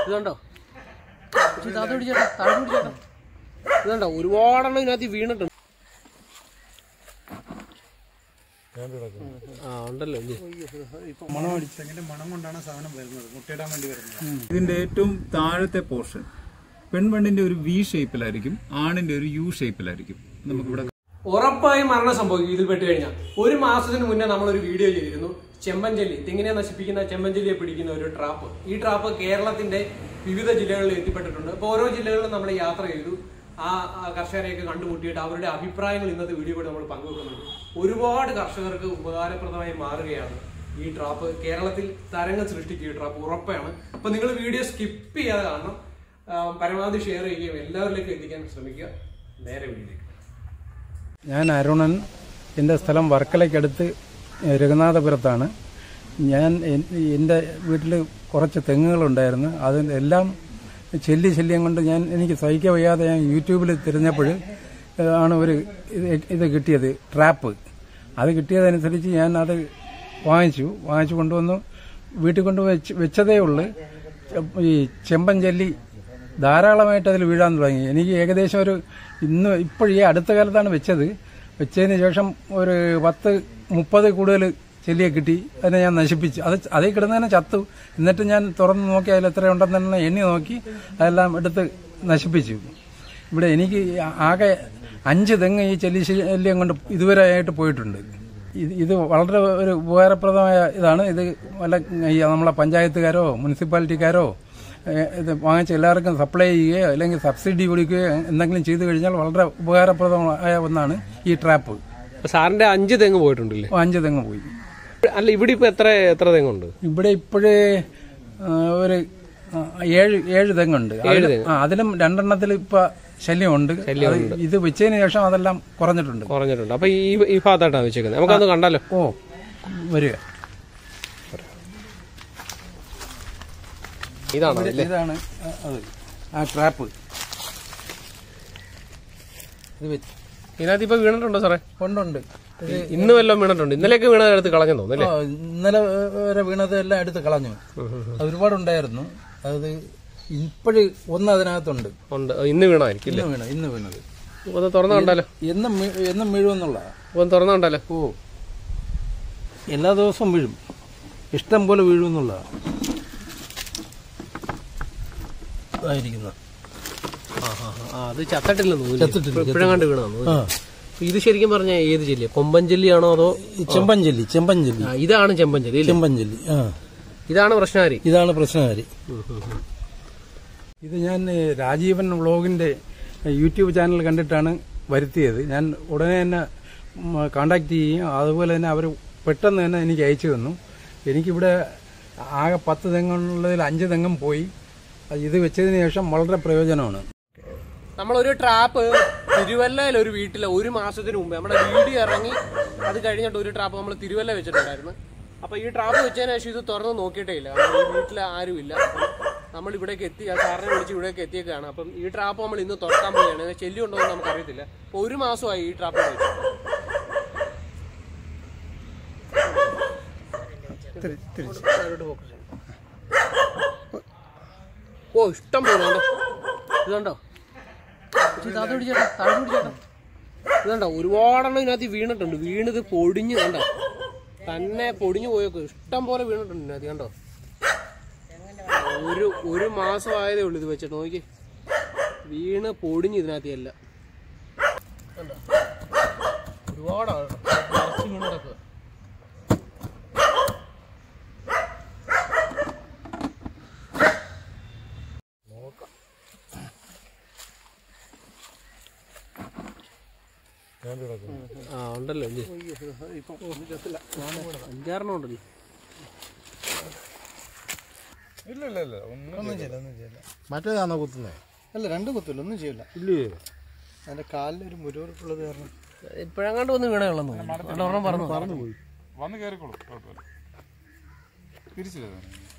ഇതുണ്ടോ ഇച്ചിരി താഴോട്ട് പിടിച്ചേട്ടാ താഴോട്ട് പിടിച്ചേട്ടാ ഇതുണ്ടോ ഒരുപാടെണ്ണം ഇതിനകത്ത് വീണിട്ടുണ്ട് ആ ഉണ്ടല്ലോ ഇല്ലേ മണം അടിച്ചെങ്കിൽ മണം കൊണ്ടാണ് സാധനം വരുന്നത് മുട്ടയിടാൻ വേണ്ടി വരുന്നത് ഇതിന്റെ ഏറ്റവും താഴത്തെ പോർഷൻ പെൺവണ്ടിന്റെ ഒരു വി ഷേപ്പിലായിരിക്കും ആണിന്റെ ഒരു യു ഷേപ്പിലായിരിക്കും നമുക്കിവിടെ ഉറപ്പായും മരണം സംഭവിക്കും ഇതിൽ പെട്ട് കഴിഞ്ഞാൽ ഒരു മാസത്തിന് മുന്നേ നമ്മളൊരു വീഡിയോ ചെയ്തിരുന്നു ചെമ്പഞ്ചല്ലി തെങ്ങിനെ നശിപ്പിക്കുന്ന ചെമ്പഞ്ചല്ലിയെ പിടിക്കുന്ന ഒരു ട്രാപ്പ് ഈ ട്രാപ്പ് കേരളത്തിന്റെ വിവിധ ജില്ലകളിൽ എത്തിപ്പെട്ടിട്ടുണ്ട് അപ്പോൾ ഓരോ ജില്ലകളിലും നമ്മൾ യാത്ര ചെയ്തു ആ ആ കർഷകരെയൊക്കെ കണ്ടുമുട്ടിയിട്ട് അവരുടെ അഭിപ്രായങ്ങൾ ഇന്നത്തെ വീഡിയോ കൂടെ നമ്മൾ പങ്കുവെക്കുന്നുണ്ട് ഒരുപാട് കർഷകർക്ക് ഉപകാരപ്രദമായി മാറുകയാണ് ഈ ട്രാപ്പ് കേരളത്തിൽ തരംഗം സൃഷ്ടിക്കും ഈ ട്രാപ്പ് ഉറപ്പാണ് അപ്പൊ നിങ്ങൾ വീഡിയോ സ്കിപ്പ് ചെയ്യാതെ കാണണം ആ, പരമാവധി ഷെയർ ചെയ്യുകയും എല്ലാവരിലേക്കും എത്തിക്കാൻ ശ്രമിക്കുക നേരെ വീഡിയോയിലേക്ക് ഞാൻ അരുണൻ എൻ്റെ സ്ഥലം വർക്കലയ്ക്കടുത്ത് രഘുനാഥപുരത്താണ് ഞാൻ എൻ- എൻ്റെ വീട്ടിൽ കുറച്ച് തെങ്ങുകളുണ്ടായിരുന്നു അതെല്ലാം ചെല്ലി ശല്യം കൊണ്ട് ഞാൻ എനിക്ക് സഹിക്കാൻ വയ്യാതെ ഞാൻ യൂട്യൂബിൽ തിരഞ്ഞപ്പോൾ ആണ് ഒരു ഇത് ഇത് കിട്ടിയത് ട്രാപ്പ് അത് കിട്ടിയതനുസരിച്ച് ഞാൻ അത് വാങ്ങിച്ചു വാങ്ങിച്ചു കൊണ്ടുവന്നു വീട്ടിൽ കൊണ്ട് വെച്ച് വെച്ചതേ ഉള്ളൂ ഈ ചെമ്പൻ ചെല്ലി ധാരാളമായിട്ട് അതിൽ വീഴാൻ തുടങ്ങി എനിക്ക് ഏകദേശം ഒരു ഇന്ന് ഇപ്പോൾ ഈ അടുത്ത കാലത്താണ് വെച്ചത് വെച്ചതിന് ശേഷം ഒരു പത്ത് മുപ്പത് കൂടുതൽ ചെല്ലിയെ കിട്ടി അതിനെ ഞാൻ നശിപ്പിച്ചു അത് അതിൽ കിടന്നതിനെ ചത്തു എന്നിട്ട് ഞാൻ തുറന്ന് നോക്കി അതിൽ എത്ര ഉണ്ടെന്ന് എണ്ണി നോക്കി അതെല്ലാം എടുത്ത് നശിപ്പിച്ചു ഇവിടെ എനിക്ക് ആകെ അഞ്ച് തെങ്ങ് ഈ ചെല്ലി ശല്യം കൊണ്ട് ഇതുവരെ ആയിട്ട് പോയിട്ടുണ്ട് ഇത് ഇത് വളരെ ഒരു ഉപകാരപ്രദമായ ഇതാണ് ഇത് വല്ല ഈ നമ്മളെ പഞ്ചായത്തുകാരോ മുനിസിപ്പാലിറ്റിക്കാരോ ഏഹ്, ഇത് വാങ്ങിച്ച് എല്ലാവർക്കും സപ്ലൈ ചെയ്യുകയോ അല്ലെങ്കിൽ സബ്സിഡി കൊടുക്കുകയോ എന്തെങ്കിലും ചെയ്തു കഴിഞ്ഞാൽ വളരെ ഉപകാരപ്രദമായ ഒന്നാണ് ഈ ട്രാപ്പ് അപ്പൊ സാറിന്റെ അഞ്ച് തെങ്ങ് പോയിട്ടുണ്ടല്ലേ അഞ്ച് തെങ്ങ് പോയി അല്ല ഇവിടെ ഇപ്പൊ എത്ര എത്ര തെങ്ങുണ്ട് ഇവിടെ ഇപ്പോഴേ ഒരു ആ, ഏഴ് ഏഴ് തെങ്ങുണ്ട് അതില് ആ, അതിലും രണ്ടെണ്ണത്തിൽ ഇപ്പൊ ശല്യമുണ്ട് അത് ഇത് വെച്ചതിന് ശേഷം അതെല്ലാം കുറഞ്ഞിട്ടുണ്ട് കുറഞ്ഞിട്ടുണ്ട് അപ്പൊ ഈ ഈ ഭാഗത്തായിട്ടാണ് വെച്ചേക്കുന്നത് നമുക്കത് കണ്ടാലോ ഓ വരിക ഇതാണോ അല്ലേ ഇതാണ് ആ, അത് ആ ട്രാപ്പ് ഇത് വെച്ച് ഇതിനകത്ത് ഇപ്പൊ വീണിട്ടുണ്ടോ സാറേ കൊണ്ടുണ്ട് ഇത് ഇന്ന് വല്ലതും വീണിട്ടുണ്ട് ഇന്നലെയൊക്കെ വീണത് എടുത്ത് കളഞ്ഞു തോന്നുന്നു ആ, ഇന്നലെ വരെ വീണത് എല്ലാം എടുത്ത് കളഞ്ഞു അത് ഒരുപാടുണ്ടായിരുന്നു അത് ഇപ്പോഴ് ഒന്ന് അതിനകത്തുണ്ട് ഉണ്ട് ഇന്ന് വീണായിരിക്കും ഇന്ന് വീണ ഇന്ന് വീണത് ഒന്ന് തുറന്നു കണ്ടാലോ എന്നും വീ- എന്നും വീഴുമെന്നുള്ള ഒന്ന് തുറന്നു കണ്ടാലോ ഓ എല്ലാ ദിവസവും വീഴും ഇഷ്ടം പോലെ വീഴുമെന്നുള്ള ആയിരിക്കുന്നത് ആ, ആ, ആ, അത് ചത്തട്ടില്ലെന്ന് ചത്തിട്ടില്ല, ഇപ്പോഴും കണ്ട് വീണാന്ന് ആ ഇത് ശരിക്കും പറഞ്ഞ ഏത് ചെല്ലിയ കൊമ്പൻ ചെല്ലിയാണോ അതോ ഈ ചെമ്പഞ്ചല്ലി ചെമ്പഞ്ചല്ലി ആ, ഇതാണ് ചെമ്പൻ ചെല്ലി ഇല്ലേ ചെമ്പഞ്ചല്ലി ആ ഇതാണ് പ്രശ്നകാരി ഇതാണ് പ്രശ്നകാരി ഇത് ഞാൻ ഏ, രാജീവൻ വ്ളോഗിന്റെ ഏ, യൂട്യൂബ് ചാനൽ കണ്ടിട്ടാണ് വരുത്തിയത് ഞാൻ ഉടനെ തന്നെ കോണ്ടാക്ട് ചെയ്യുകയും അതുപോലെ തന്നെ അവർ പെട്ടെന്ന് തന്നെ എനിക്ക് അയച്ചു തന്നു എനിക്കിവിടെ ആകെ പത്ത് തെങ്ങുള്ളതിൽ അഞ്ച് തെങ്ങും പോയി അത് ഇത് വെച്ചതിന് ശേഷം വളരെ പ്രയോജനമാണ് നമ്മളൊരു ട്രാപ്പ് തിരുവല്ലയിൽ ഒരു വീട്ടിലെ ഒരു മാസത്തിന് മുമ്പ് നമ്മുടെ വീഡിയോ ഇറങ്ങി അത് കഴിഞ്ഞിട്ട് ഒരു ട്രാപ്പ് നമ്മൾ തിരുവല്ല വെച്ചിട്ടുണ്ടായിരുന്നു അപ്പൊ ഈ ട്രാപ്പ് വെച്ചതിന് ശേഷം ഇത് തുറന്ന് നോക്കിയിട്ടേ ഇല്ല കാരണം ഈ വീട്ടിൽ ആരും ഇല്ല നമ്മൾ ഇവിടേക്ക് എത്തി ആ സാറിനെ വിളിച്ച് ഇവിടേക്ക് എത്തിയേക്കാണ് അപ്പം ഈ ട്രാപ്പ് നമ്മൾ ഇന്ന് തുറക്കാൻ പോവുകയാണ് ഇത് ചെല്ലി ഉണ്ടോ എന്ന് നമുക്ക് അറിയത്തില്ല അപ്പൊ ഒരു മാസമായി ഈ ട്രാപ്പ് വെച്ചിട്ട് അതിലോട്ട് focus ചെയ്യ്. ഓ ഇഷ്ടം പോലെ കണ്ടോ ഇതുണ്ടോ ഇച്ചിരി താഴോട്ട് പിടിച്ചേട്ടാ താഴോട്ട് പിടിച്ചേട്ടാ ഇതുണ്ടോ ഒരുപാടെണ്ണം ഇതിനകത്ത് വീണിട്ടുണ്ട് വീണിത് പൊടിഞ്ഞ് കണ്ടോ തന്നെ പൊടിഞ്ഞു പോയൊക്കെ ഇഷ്ടം പോലെ വീണിട്ടുണ്ട് ഇതിനകത്ത് കണ്ടോ ഒരു ഒരു മാസം ആയതേ ഉള്ളൂ ഇത് വെച്ചിട്ട് നോക്കി വീണ് പൊടിഞ്ഞ് ഇതിനകത്ത് എല്ലാം കണ്ടോ ഒരുപാടാണ് നിറച്ച് വീണ് കിടക്കുക ആ ഉണ്ടല്ലോ ഇല്ലേ? അഞ്ചാറെണ്ണം ഉണ്ടല്ലോ മറ്റേതാണോ കുത്തുന്നത് അല്ല രണ്ട് കുത്തില്ല ഒന്നും ചെയ്യില്ല ഇല്ലേ അതിന്റെ കാലിലൊരു മുരുവറുപ്പുള്ളത് കാരണം ഇപ്പോഴങ്ങാണ്ട് വന്ന് വീണേ ഉള്ളെന്ന് ഒരെണ്ണം പറഞ്ഞു പറഞ്ഞു പോയി വന്ന് കയറിക്കോളൂ കുഴപ്പമില്ല തിരിച്ചില്ല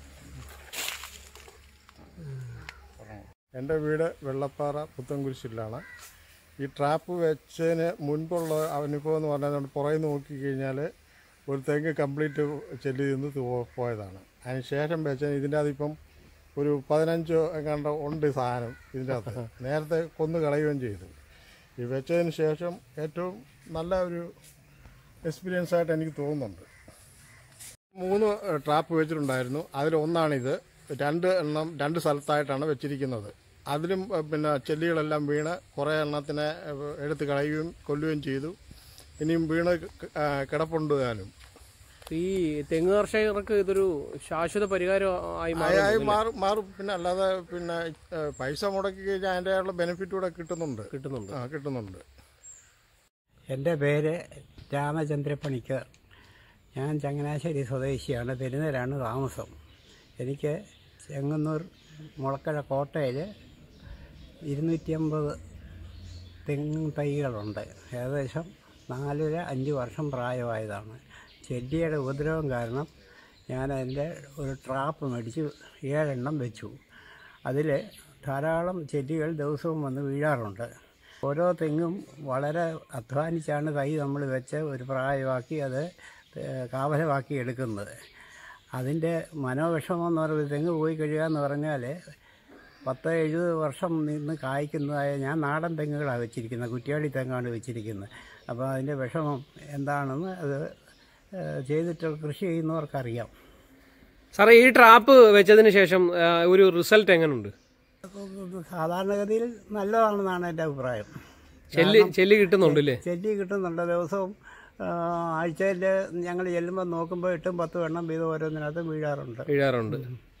എൻ്റെ വീട് വെള്ളപ്പാറ പുത്തൻകുരിശിലാണ് ഈ ട്രാപ്പ് വെച്ചതിന് മുൻപുള്ള അനുഭവം എന്ന് പറഞ്ഞാൽ പുറകെ നോക്കിക്കഴിഞ്ഞാൽ ഒരു തെങ്ങ് കംപ്ലീറ്റ് ചെല്ലി നിന്ന് തോ- പോയതാണ് അതിന് ശേഷം വെച്ചാൽ ഇതിൻ്റെ അതിപ്പം ഒരു പതിനഞ്ചോ എങ്ങാണ്ട് ഉണ്ട് ഈ സാധനം ഇതിൻ്റെ അകത്ത് നേരത്തെ കൊന്നു കളയുകയും ചെയ്തു ഈ വെച്ചതിന് ശേഷം ഏറ്റവും നല്ല ഒരു എക്സ്പീരിയൻസ് ആയിട്ട് എനിക്ക് തോന്നുന്നുണ്ട് മൂന്ന് ട്രാപ്പ് വെച്ചിട്ടുണ്ടായിരുന്നു അതിലൊന്നാണിത് രണ്ട് എണ്ണം രണ്ട് സ്ഥലത്തായിട്ടാണ് വെച്ചിരിക്കുന്നത് അതിലും ഏഹ്, പിന്നെ ചെല്ലികളെല്ലാം വീണ് കുറേ എണ്ണത്തിനെ ഏഹ്, എടുത്ത് കളയുകയും കൊല്ലുകയും ചെയ്തു ഇനിയും വീണ് ക- ആ, കിടപ്പുണ്ട് താനും ഈ തെങ്ങ് കർഷകർക്ക് ഇതൊരു ശാശ്വത പരിഹാരം ആയി ആയി മാറും മാറും മാറും പിന്നെ അല്ലാതെ പിന്നെ ഏഹ്, പൈസ മുടക്കി കഴിഞ്ഞാൽ അതിൻ്റെയുള്ള ബെനിഫിറ്റ് കൂടെ കിട്ടുന്നുണ്ട് കിട്ടുന്നുണ്ട് ആ കിട്ടുന്നുണ്ട് എൻ്റെ പേര് രാമചന്ദ്ര പണിക്കർ ഞാൻ ചങ്ങനാശ്ശേരി സ്വദേശിയാണ് പെരുന്നലാണ് താമസം എനിക്ക് ചെങ്ങന്നൂർ മുളക്കര കോട്ടയിൽ ഇരുന്നൂറ്റി അമ്പത് തെങ്ങ് തൈകളുണ്ട് ഏകദേശം നാലര അഞ്ച് വർഷം പ്രായമായതാണ് ചെല്ലിയുടെ ഉപദ്രവം കാരണം ഞാൻ അതിൻ്റെ ഒരു ട്രാപ്പ് മേടിച്ച് ഏഴെണ്ണം വെച്ചു അതിൽ ധാരാളം ചെല്ലികൾ ദിവസവും വന്ന് വീഴാറുണ്ട് ഓരോ തെങ്ങും വളരെ അധ്വാനിച്ചാണ് തൈ നമ്മൾ വെച്ച് ഒരു പ്രായമാക്കി അത് ഏഹ് കാവലമാക്കി എടുക്കുന്നത് അതിൻ്റെ മനോവിഷമം എന്ന് പറയുന്നത് തെങ്ങ് പോയി കഴിയുക എന്ന് പറഞ്ഞാൽ പത്ത് എഴുപത് വർഷം നിന്ന് കായ്ക്കുന്നതായ ഞാൻ നാടൻ തെങ്ങുകളാണ് വെച്ചിരിക്കുന്നത് കുറ്റിയാടി തെങ്ങാണ് വെച്ചിരിക്കുന്നത് അപ്പോൾ അതിൻ്റെ വിഷമം എന്താണെന്ന് അത് ഏഹ് ചെയ്തിട്ട് കൃഷി ചെയ്യുന്നവർക്കറിയാം സാറേ ഈ ട്രാപ്പ് വെച്ചതിന് ശേഷം ആ, ഒരു റിസൾട്ട് എങ്ങനെയുണ്ട് സാധാരണഗതിയിൽ നല്ലതാണെന്നാണ് എൻ്റെ അഭിപ്രായം ചെല്ലി ചെല്ലി കിട്ടുന്നുണ്ട് അല്ലേ ചെല്ലി കിട്ടുന്നുണ്ട് ദിവസവും ആഴ്ചയിൽ ഞങ്ങൾ ചെല്ലുമ്പോൾ നോക്കുമ്പോൾ എട്ടും പത്തും എണ്ണം വീതം ഓരോന്നിനകത്ത് വീഴാറുണ്ട് വീഴാറുണ്ട്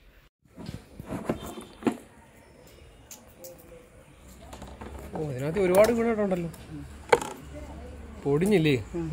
ഓ ഇതിനകത്ത് ഒരുപാട് വീണിട്ടുണ്ടല്ലോ പൊടിഞ്ഞില്ലേ ഉം.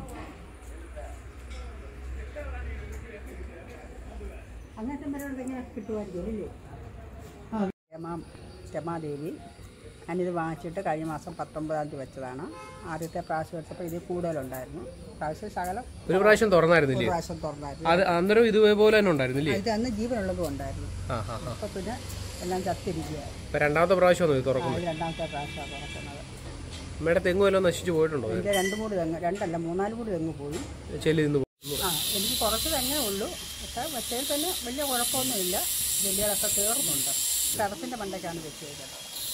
രമ രമാദേവി ഞാനിത് വാങ്ങിച്ചിട്ട് കഴിഞ്ഞ മാസം പത്തൊമ്പതാം തീയതി വെച്ചതാണ് ആദ്യത്തെ പ്രാവശ്യം വെച്ചപ്പോൾ ഇതിൽ കൂടുതലുണ്ടായിരുന്നു പ്രാവശ്യം ശകലം ഒരു പ്രാവശ്യം തുറന്നായിരുന്നില്ലേ പ്രാവശ്യം തുറന്നായിരുന്നു അത് അന്നേരം ഇതുപോലെ തന്നെ ഉണ്ടായിരുന്നില്ലേ ഇത് അന്ന് ജീവനുള്ളതും ഉണ്ടായിരുന്നു ആ ആ ആ അപ്പോൾ പിന്നെ എല്ലാം ചത്തിരിക്കുകയായിരുന്നു ഇപ്പൊ രണ്ടാമത്തെ പ്രാവശ്യം ഇത് തുറക്കുന്നത് ഇത് രണ്ടാമത്തെ പ്രാവശ്യമാണ് തുറക്കുന്നത് അമ്മയുടെ തെങ്ങ് വല്ലതും നശിച്ചു പോയിട്ടുണ്ടോ എൻ്റെ രണ്ട് മൂന്ന് തെങ്ങ് രണ്ടല്ല മൂന്നാല് കൂടി തെങ്ങ് പോയി ചെല്ലി നിന്ന് പോയി. ആ എനിക്ക് കുറച്ച് തെങ്ങേ ഉള്ളൂ പക്ഷേ വെച്ചതിൽ തന്നെ വലിയ കുഴപ്പമൊന്നുമില്ല ജെല്ലികളൊക്കെ തീർന്നുണ്ട് ടെറസിൻ്റെ മണ്ടയ്ക്കാണ് വെച്ചത്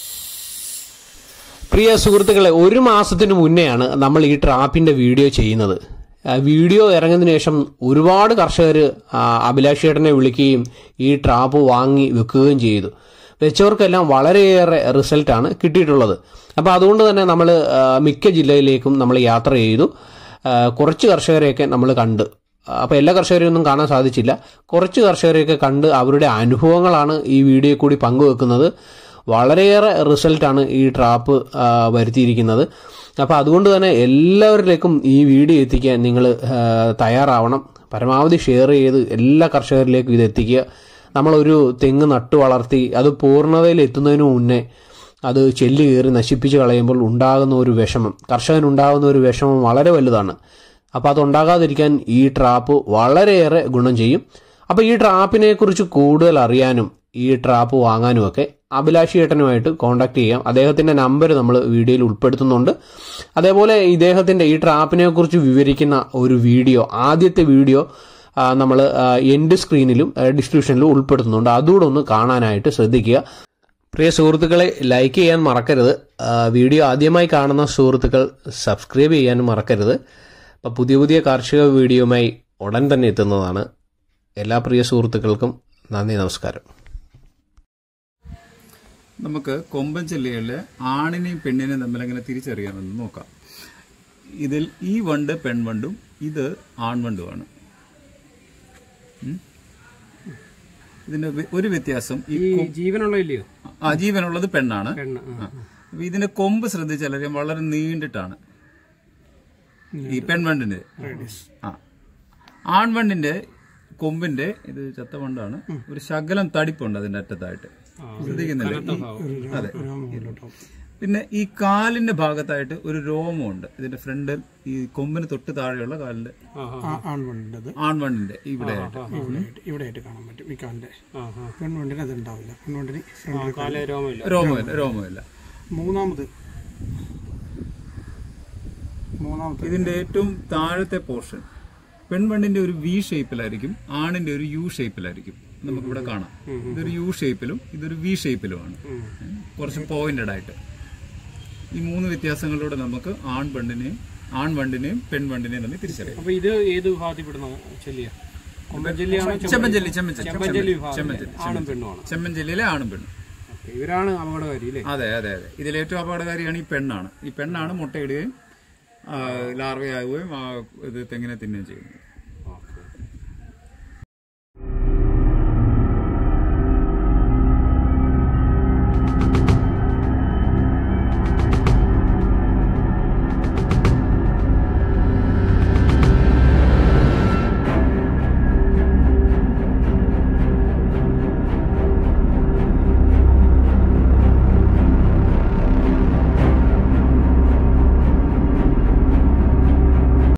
പ്രിയ സുഹൃത്തുക്കളെ ഒരു മാസത്തിന് മുന്നെയാണ് നമ്മൾ ഈ ട്രാപ്പിന്റെ വീഡിയോ ചെയ്യുന്നത് ആ വീഡിയോ ഇറങ്ങുന്നതിന് ശേഷം ഒരുപാട് കർഷകർ അഭിലാഷ് ചേട്ടനെ വിളിക്കുകയും ഈ ട്രാപ്പ് വാങ്ങി വെക്കുകയും ചെയ്തു വെച്ചവർക്കെല്ലാം വളരെയേറെ റിസൾട്ടാണ് കിട്ടിയിട്ടുള്ളത് അപ്പോൾ അതുകൊണ്ട് തന്നെ നമ്മൾ മിക്ക ജില്ലയിലേക്കും നമ്മൾ യാത്ര ചെയ്തു ആ, കുറച്ച് കർഷകരെയൊക്കെ നമ്മൾ കണ്ട് അപ്പോൾ എല്ലാ കർഷകരെയൊന്നും കാണാൻ സാധിച്ചില്ല കുറച്ച് കർഷകരെയൊക്കെ കണ്ട് അവരുടെ അനുഭവങ്ങളാണ് ഈ വീഡിയോയിൽ കൂടി പങ്കുവെക്കുന്നത് വളരെയേറെ റിസൾട്ടാണ് ഈ ട്രാപ്പ് ആ, വരുത്തിയിരിക്കുന്നത് അപ്പോൾ അതുകൊണ്ട് തന്നെ എല്ലാവരിലേക്കും ഈ വീഡിയോ എത്തിക്കാൻ നിങ്ങൾ തയ്യാറാവണം പരമാവധി ഷെയർ ചെയ്ത് എല്ലാ കർഷകരിലേക്കും ഇത് എത്തിക്കുക നമ്മളൊരു തെങ്ങ് നട്ടു വളർത്തി അത് പൂർണ്ണതയിൽ എത്തുന്നതിന് മുന്നേ അത് ചെല്ലി കയറി നശിപ്പിച്ച് കളയുമ്പോൾ ഉണ്ടാകുന്ന ഒരു വിഷമം കർഷകനുണ്ടാകുന്ന ഒരു വിഷമം വളരെ വലുതാണ് അപ്പോൾ അതുണ്ടാകാതിരിക്കാൻ ഈ ട്രാപ്പ് വളരെയേറെ ഗുണം ചെയ്യും അപ്പോൾ ഈ ട്രാപ്പിനെ കുറിച്ച് കൂടുതൽ അറിയാനും ഈ ട്രാപ്പ് വാങ്ങാനും ഒക്കെ അഭിലാഷി ഏട്ടനുമായിട്ട് കോൺടാക്ട് ചെയ്യാം അദ്ദേഹത്തിന്റെ നമ്പർ നമ്മൾ വീഡിയോയിൽ ഉൾപ്പെടുത്തുന്നുണ്ട് അതേപോലെ ഇദ്ദേഹത്തിന്റെ ഈ ട്രാപ്പിനെ കുറിച്ച് വിവരിക്കുന്ന ഒരു വീഡിയോ ആദ്യത്തെ വീഡിയോ നമ്മൾ എൻഡ് സ്ക്രീനിലും ഡിസ്ക്രിപ്ഷനിലും ഉൾപ്പെടുത്തുന്നുണ്ട് അതുകൂടെ ഒന്ന് കാണാനായിട്ട് ശ്രദ്ധിക്കുക പ്രിയ സുഹൃത്തുക്കളെ ലൈക്ക് ചെയ്യാൻ മറക്കരുത് ആ, വീഡിയോ ആദ്യമായി കാണുന്ന സുഹൃത്തുക്കൾ സബ്സ്ക്രൈബ് ചെയ്യാനും മറക്കരുത് അപ്പോൾ പുതിയ പുതിയ കാർഷിക വീഡിയോയുമായി ഉടൻ തന്നെ എത്തുന്നതാണ് എല്ലാ പ്രിയ സുഹൃത്തുക്കൾക്കും നന്ദി നമസ്കാരം നമുക്ക് കൊമ്പൻ ചെല്ലികളിലെ ആണിനെയും പെണ്ണിനെയും തമ്മിൽ എങ്ങനെ തിരിച്ചറിയാമെന്ന് നോക്കാം ഇതിൽ ഈ വണ്ട് പെൺവണ്ടും ഇത് ആൺവണ്ടുമാണ് ഉം. ഇതിന്റെ വി- ഒരു വ്യത്യാസം ഈ ഈ കൊ- ജീവനുള്ള ഇല്ലയോ ആ ജീവനുള്ളത് പെണ്ണാണ് പെണ്ണ് ആ. ആ. അപ്പൊ ഇതിന്റെ കൊമ്പ് ശ്രദ്ധിച്ചാലറിയാം വളരെ നീണ്ടിട്ടാണ് ഈ പെൺവണ്ടിന്റെ ആ ആൺവണ്ടിന്റെ കൊമ്പിന്റെ ഇത് ചത്തവണ്ടാണ് ഒരു ശകലം തടിപ്പുണ്ട് അതിന്റെ അറ്റത്തായിട്ട് ശ്രദ്ധിക്കുന്നില്ലേ ഈ- അതെ പിന്നെ ഈ കാലിന്റെ ഭാഗത്തായിട്ട് ഒരു രോമമുണ്ട് ഇതിന്റെ ഫ്രണ്ടിൽ ഈ കൊമ്പിന് തൊട്ട് താഴെയുള്ള കാലിന്റെ ആൺവണ്ടിൻ്റെത് ആൺവണ്ടിന്റെ ഇവിടെ ഇവിടെയായിട്ട് ഇവിടെയായിട്ട് കാണാൻ പറ്റും ഈ കാലിൻ്റെ പെൺവണ്ടിന് അത് ഉണ്ടാവില്ല പെൺവണ്ടിന് ഫ്രണ്ടിൽ കാലേ രോമമില്ല രോമമില്ല രോമമില്ല മൂന്നാമത് മൂന്നാമത്തെ ഇതിന്റെ ഏറ്റവും താഴത്തെ പോർഷൻ പെൺവണ്ടിന്റെ ഒരു വി ഷേപ്പിലായിരിക്കും ആണിന്റെ ഒരു യു ഷേപ്പിലായിരിക്കും നമുക്കിവിടെ കാണാം ഇതൊരു യു ഷേപ്പിലും ഇതൊരു വി ഷേപ്പിലുമാണ് കുറച്ച് പോയിന്റഡ് ആയിട്ട് ഈ മൂന്ന് വ്യത്യാസങ്ങളിലൂടെ നമുക്ക് ആൺ പെണ്ണിനെയും ആൺ വണ്ടിനെയും പെൺ വണ്ടിനെയും തമ്മിൽ തിരിച്ചറിയാം അപ്പൊ ഇത് ഏത് വിഭാഗത്തിൽപ്പെടുന്ന ചെല്ലിയ കൊമ്പൻ ചെല്ലിയാണോ ചെമ്മഞ്ചല്ലി ചെമ്മഞ്ചല്ലി ചെമ്പഞ്ചല്ലി വിഭാഗം ചെമ്മഞ്ചല്ലി ആണും പെണ്ണുമാണ് ചെമ്മഞ്ചല്ലിയിലെ ആണും പെണ്ണും ഓക്കേ, ഇവരാണ് അപകടകാരി അല്ലേ അതെ അതെ അതെ ഇതിൽ ഏറ്റവും അപകടകാരിയാണ് ഈ പെണ്ണാണ് ഈ പെണ്ണാണ് മുട്ടയിടുകയും ആ, ലാർവയാകുകയും ആ, ഇത് തെങ്ങിനെ തിന്നുകയും ചെയ്യുന്നത്